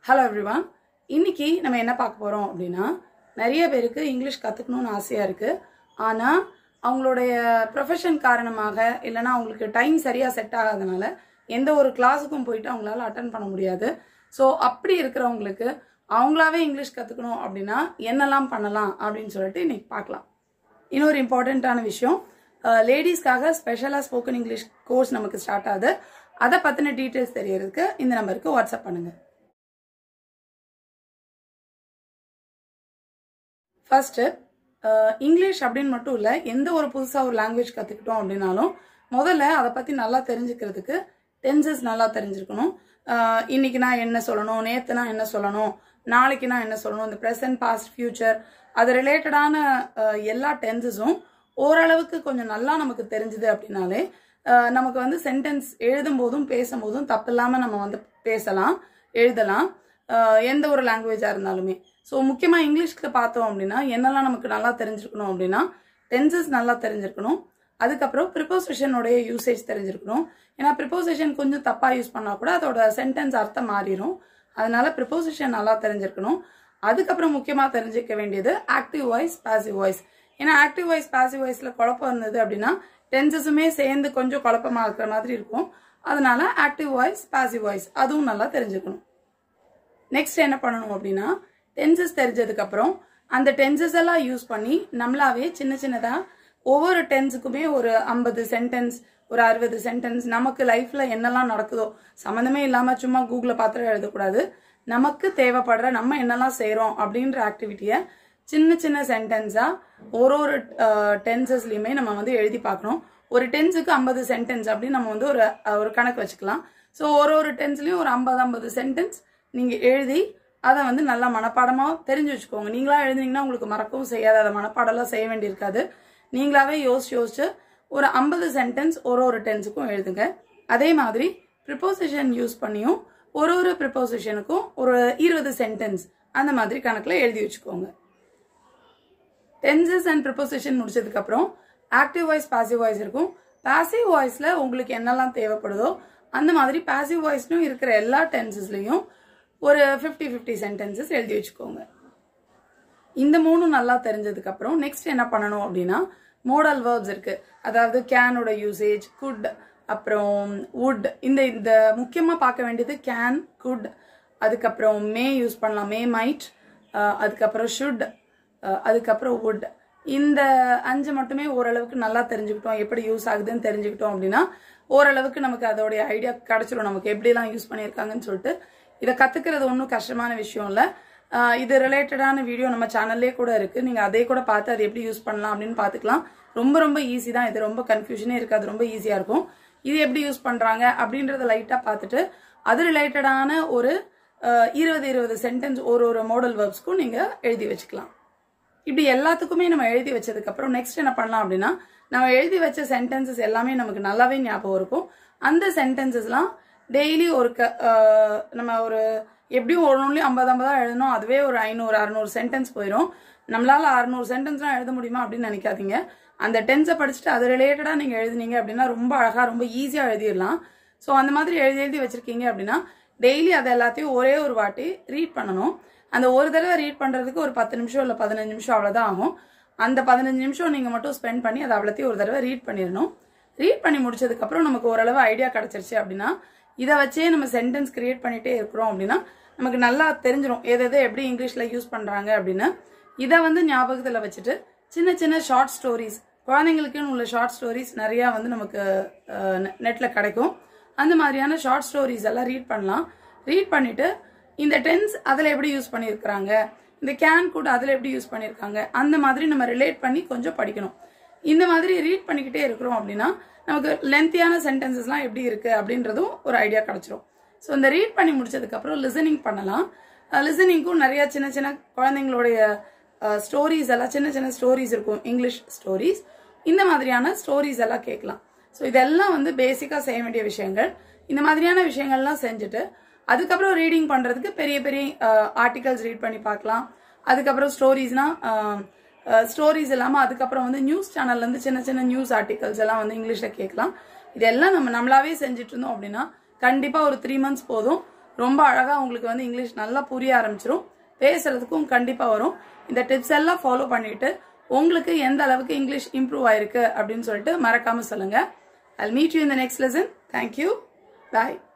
Hello everyone இன்னைக்கு நம்ம என்ன பார்க்க போகிறோம் அப்படின்னா நிறைய பேருக்கு இங்கிலீஷ் கற்றுக்கணும்னு ஆசையாக இருக்குது ஆனால் அவங்களுடைய ப்ரொஃபஷன் காரணமாக இல்லைன்னா அவங்களுக்கு டைம் சரியாக செட் ஆகாதனால எந்த ஒரு கிளாஸுக்கும் போயிட்டு அவங்களால அட்டன் பண்ண முடியாது ஸோ அப்படி இருக்கிறவங்களுக்கு அவங்களாவே இங்கிலீஷ் கற்றுக்கணும் அப்படின்னா என்னெல்லாம் பண்ணலாம் அப்படின்னு சொல்லிட்டு இன்னைக்கு பார்க்கலாம் இன்னொரு இம்பார்ட்டண்ட்டான விஷயம் லேடிஸ்க்காக ஸ்பெஷலாக ஸ்போக்கன் இங்கிலீஷ் கோர்ஸ் நமக்கு ஸ்டார்ட் ஆகுது அதை பற்றின டீட்டெயில்ஸ் தெரியறதுக்கு இந்த நம்பருக்கு வாட்ஸ்அப் பண்ணுங்கள் ஃபர்ஸ்ட்டு இங்கிலீஷ் அப்படின்னு மட்டும் இல்லை எந்த ஒரு புதுசாக ஒரு லாங்குவேஜ் கற்றுக்கிட்டோம் அப்படின்னாலும் முதல்ல அதை பற்றி நல்லா தெரிஞ்சுக்கிறதுக்கு டென்சஸ் நல்லா தெரிஞ்சிருக்கணும் அஹ் இன்னைக்கு நான் என்ன சொல்லணும் நேற்று நான் என்ன சொல்லணும் நாளைக்கு நான் என்ன சொல்லணும் இந்த ப்ரெசன்ட் பாஸ்ட் ஃபியூச்சர் அது ரிலேட்டடான எல்லா டென்சஸும் ஓரளவுக்கு கொஞ்சம் நல்லா நமக்கு தெரிஞ்சுது அப்படின்னாலே அஹ் நமக்கு வந்து சென்டென்ஸ் எழுதும் போதும் பேசும்போதும் தப்பு இல்லாமல் நம்ம வந்து பேசலாம் எழுதலாம் அஹ் எந்த ஒரு லாங்குவேஜாக இருந்தாலுமே ஸோ முக்கியமாக இங்கிலீஷ்க்கு பார்த்தோம் அப்படின்னா என்னெல்லாம் நமக்கு நல்லா தெரிஞ்சிருக்கணும் அப்படின்னா டென்சஸ் நல்லா தெரிஞ்சிருக்கணும் அதுக்கப்புறம் ப்ரிப்போசிஷனுடைய யூசேஜ் தெரிஞ்சிருக்கணும் ஏன்னா ப்ரிப்போசிஷன் கொஞ்சம் தப்பாக யூஸ் பண்ணால் கூட அதோட சென்டென்ஸ் அர்த்தம் மாறிடும் அதனால ப்ரிப்போசிஷன் நல்லா தெரிஞ்சிருக்கணும் அதுக்கப்புறம் முக்கியமாக தெரிஞ்சிக்க வேண்டியது ஆக்டிவ் வாய்ஸ் பாசிவ் வாய்ஸ் ஏன்னா ஆக்டிவ் வாய்ஸ் பாசிவ் வாய்ஸில் குழப்பம் இருந்தது அப்படின்னா டென்சஸுமே சேர்ந்து கொஞ்சம் குழப்பமாக இருக்கிற மாதிரி இருக்கும் அதனால ஆக்டிவ் வாய்ஸ் பாசிவ் வாய்ஸ் அதுவும் நல்லா தெரிஞ்சுக்கணும் நெக்ஸ்ட் என்ன பண்ணணும் அப்படின்னா டென்சஸ் தெரிஞ்சதுக்கு அப்புறம் அந்த டென்சஸ் எல்லாம் யூஸ் பண்ணி நம்மளாவே சின்ன சின்னதா ஒவ்வொரு டென்ஸுக்குமே ஒரு ஐம்பது சென்டென்ஸ் ஒரு அறுபது சென்டென்ஸ் நமக்கு லைஃப்ல என்னெல்லாம் நடக்குதோ சம்மந்தமே இல்லாம சும்மா கூகுள பார்த்துட்டு எழுதக்கூடாது நமக்கு தேவைப்படுற நம்ம என்னெல்லாம் செய்றோம் அப்படின்ற ஆக்டிவிட்டியை சின்ன சின்ன சென்டென்ஸா ஒரு ஒரு டென்சஸ்லயுமே நம்ம வந்து எழுதி பார்க்கணும் ஒரு டென்ஸுக்கு ஐம்பது சென்டென்ஸ் அப்படின்னு நம்ம வந்து ஒரு ஒரு கணக்கு வச்சுக்கலாம் ஸோ ஒரு ஒரு டென்ஸ்லயும் ஒரு ஐம்பது ஐம்பது சென்டென்ஸ் நீங்க எழுதி அதை வந்து நல்லா மனப்பாடமாக தெரிஞ்சு வச்சுக்கோங்க நீங்களா எழுதுனீங்கன்னா உங்களுக்கு மறக்கவும் செய்யாது அதை மனப்பாடம்லாம் செய்ய வேண்டியிருக்காது நீங்களாவே யோசிச்சு யோசிச்சு ஒரு ஐம்பது சென்டென்ஸ் ஒரு ஒரு டென்ஸுக்கும் எழுதுங்க அதே மாதிரி ப்ரிப்போசிஷன் யூஸ் பண்ணியும் ஒரு ஒரு ப்ரிப்போசிஷனுக்கும் ஒரு இருபது சென்டென்ஸ் அந்த மாதிரி கணக்கில் எழுதி வச்சுக்கோங்க டென்சஸ் அண்ட் ப்ரிப்போசிஷன் முடிச்சதுக்கு அப்புறம் ஆக்டிவ் வாய்ஸ் பாசிவ் வாய்ஸ் இருக்கும் பாசிவ் வாய்ஸ்ல உங்களுக்கு என்னெல்லாம் தேவைப்படுதோ அந்த மாதிரி பாசிவ் வாய்ஸ்லயும் இருக்கிற எல்லா டென்சஸ்லயும் ஒரு ஃபிஃப்டி ஃபிஃப்டி சென்டென்சஸ் எழுதி வச்சுக்கோங்க இந்த மூணும் நல்லா தெரிஞ்சதுக்கு அப்புறம் நெக்ஸ்ட் என்ன பண்ணணும் அப்படின்னா மோடல் வேர்ப்ஸ் இருக்கு அதாவது கேனோட யூசேஜ் குட் அப்புறம் வுட் இந்த இந்த முக்கியமா பார்க்க வேண்டியது கேன் குட் அதுக்கப்புறம் மே யூஸ் பண்ணலாம் மே மைட் அதுக்கப்புறம் ஷுட் அதுக்கப்புறம் வுட் இந்த அஞ்சு மட்டுமே ஓரளவுக்கு நல்லா தெரிஞ்சுக்கிட்டோம் எப்படி யூஸ் ஆகுதுன்னு தெரிஞ்சுக்கிட்டோம் அப்படின்னா ஓரளவுக்கு நமக்கு அதோடைய ஐடியா கிடைச்சிடும் நமக்கு எப்படிலாம் யூஸ் பண்ணியிருக்காங்கன்னு சொல்லிட்டு இதை கத்துக்கிறது ஒன்றும் கஷ்டமான விஷயம் இல்லை இது ரிலேட்டடான வீடியோ நம்ம சேனல்லே கூட இருக்கு நீங்க அதே கூட பார்த்து அது எப்படி யூஸ் பண்ணலாம் அப்படின்னு பார்த்துக்கலாம் ரொம்ப ரொம்ப ஈஸி தான் இது ரொம்ப கன்ஃபியூஷனே இருக்காது ரொம்ப ஈஸியா இருக்கும் இது எப்படி யூஸ் பண்றாங்க அப்படின்றத லைட்டா பார்த்துட்டு அது ரிலேட்டடான ஒரு இருபது இருபது சென்டென்ஸ் ஒரு ஒரு மாடல் வேர்ப்ஸ்க்கும் நீங்க எழுதி வச்சுக்கலாம் இப்படி எல்லாத்துக்குமே நம்ம எழுதி வச்சதுக்கு அப்புறம் நெக்ஸ்ட் என்ன பண்ணலாம் அப்படின்னா நம்ம எழுதி வச்ச சென்டென்சஸ் எல்லாமே நமக்கு நல்லாவே ஞாபகம் இருக்கும் அந்த சென்டென்சஸ்லாம் டெய்லி ஒரு க நம்ம ஒரு எப்படியும் ஒரு ஒன்றுலையும் ஐம்பது ஐம்பதா எழுதணும் அதுவே ஒரு ஐநூறு அறுநூறு சென்டென்ஸ் போயிடும் நம்மளால அறுநூறு சென்டென்ஸ்லாம் எழுத முடியுமா அப்படின்னு நினைக்காதீங்க அந்த டென்ஸை படிச்சுட்டு அது ரிலேட்டடா நீங்க எழுதுனீங்க அப்படின்னா ரொம்ப அழகா ரொம்ப ஈஸியா எழுதிடலாம் ஸோ அந்த மாதிரி எழுதி எழுதி வச்சிருக்கீங்க அப்படின்னா டெய்லி அதை எல்லாத்தையும் ஒரே ஒரு வாட்டி ரீட் பண்ணணும் அந்த ஒரு தடவை ரீட் பண்றதுக்கு ஒரு பத்து நிமிஷம் இல்லை பதினஞ்சு நிமிஷம் அவ்வளோதான் ஆகும் அந்த பதினஞ்சு நிமிஷம் நீங்க மட்டும் ஸ்பெண்ட் பண்ணி அதை அவ்வளோத்தையும் ஒரு தடவை ரீட் பண்ணிடணும் ரீட் பண்ணி முடிச்சதுக்கு அப்புறம் நமக்கு ஓரளவு ஐடியா கிடைச்சிருச்சு அப்படின்னா இதை வச்சே நம்ம சென்டென்ஸ் கிரியேட் பண்ணிட்டே இருக்கிறோம் அப்படின்னா நமக்கு நல்லா தெரிஞ்சிடும் எது எது எப்படி இங்கிலீஷ்ல யூஸ் பண்றாங்க அப்படின்னு இதை வந்து ஞாபகத்தில் வச்சுட்டு சின்ன சின்ன ஷார்ட் ஸ்டோரிஸ் குழந்தைங்களுக்குன்னு உள்ள ஷார்ட் ஸ்டோரிஸ் நிறைய வந்து நமக்கு நெட்ல கிடைக்கும் அந்த மாதிரியான ஷார்ட் ஸ்டோரிஸ் எல்லாம் ரீட் பண்ணலாம் ரீட் பண்ணிட்டு இந்த டென்ஸ் அதில் எப்படி யூஸ் பண்ணியிருக்கிறாங்க இந்த கேன் கூட அதில் எப்படி யூஸ் பண்ணியிருக்காங்க அந்த மாதிரி நம்ம ரிலேட் பண்ணி கொஞ்சம் படிக்கணும் இந்த மாதிரி ரீட் பண்ணிக்கிட்டே இருக்கிறோம் அப்படின்னா நமக்கு லென்த்தியான சென்டென்சஸ்லாம் எப்படி இருக்கு அப்படின்றதும் ஒரு ஐடியா கிடைச்சிரும் ஸோ இந்த ரீட் பண்ணி முடிச்சதுக்கு அப்புறம் லிசனிங் பண்ணலாம் லிசனிங்க்கும் நிறைய சின்ன சின்ன குழந்தைங்களுடைய ஸ்டோரிஸ் எல்லாம் சின்ன சின்ன ஸ்டோரிஸ் இருக்கும் இங்கிலீஷ் ஸ்டோரிஸ் இந்த மாதிரியான ஸ்டோரிஸ் எல்லாம் கேட்கலாம் ஸோ இதெல்லாம் வந்து பேசிக்காக செய்ய வேண்டிய விஷயங்கள் இந்த மாதிரியான விஷயங்கள்லாம் செஞ்சுட்டு அதுக்கப்புறம் ரீடிங் பண்றதுக்கு பெரிய பெரிய ஆர்டிகல்ஸ் ரீட் பண்ணி பார்க்கலாம் அதுக்கப்புறம் ஸ்டோரிஸ்னா ஸ்டோரிஸ் இல்லாமல் அதுக்கப்புறம் வந்து நியூஸ் சேனல்ல இருந்து சின்ன சின்ன நியூஸ் ஆர்டிகல்ஸ் எல்லாம் வந்து இங்கிலீஷ்ல கேட்கலாம் இதெல்லாம் நம்ம நம்மளாவே செஞ்சுட்டு இருந்தோம் அப்படின்னா கண்டிப்பா ஒரு த்ரீ மந்த்ஸ் போதும் ரொம்ப அழகா உங்களுக்கு வந்து இங்கிலீஷ் நல்லா புரிய ஆரம்பிச்சிரும் பேசுறதுக்கும் கண்டிப்பா வரும் இந்த டிப்ஸ் எல்லாம் ஃபாலோ பண்ணிட்டு உங்களுக்கு எந்த அளவுக்கு இங்கிலீஷ் இம்ப்ரூவ் ஆயிருக்கு அப்படின்னு சொல்லிட்டு மறக்காம சொல்லுங்க I'll meet you in the next lesson. Thank you. Bye.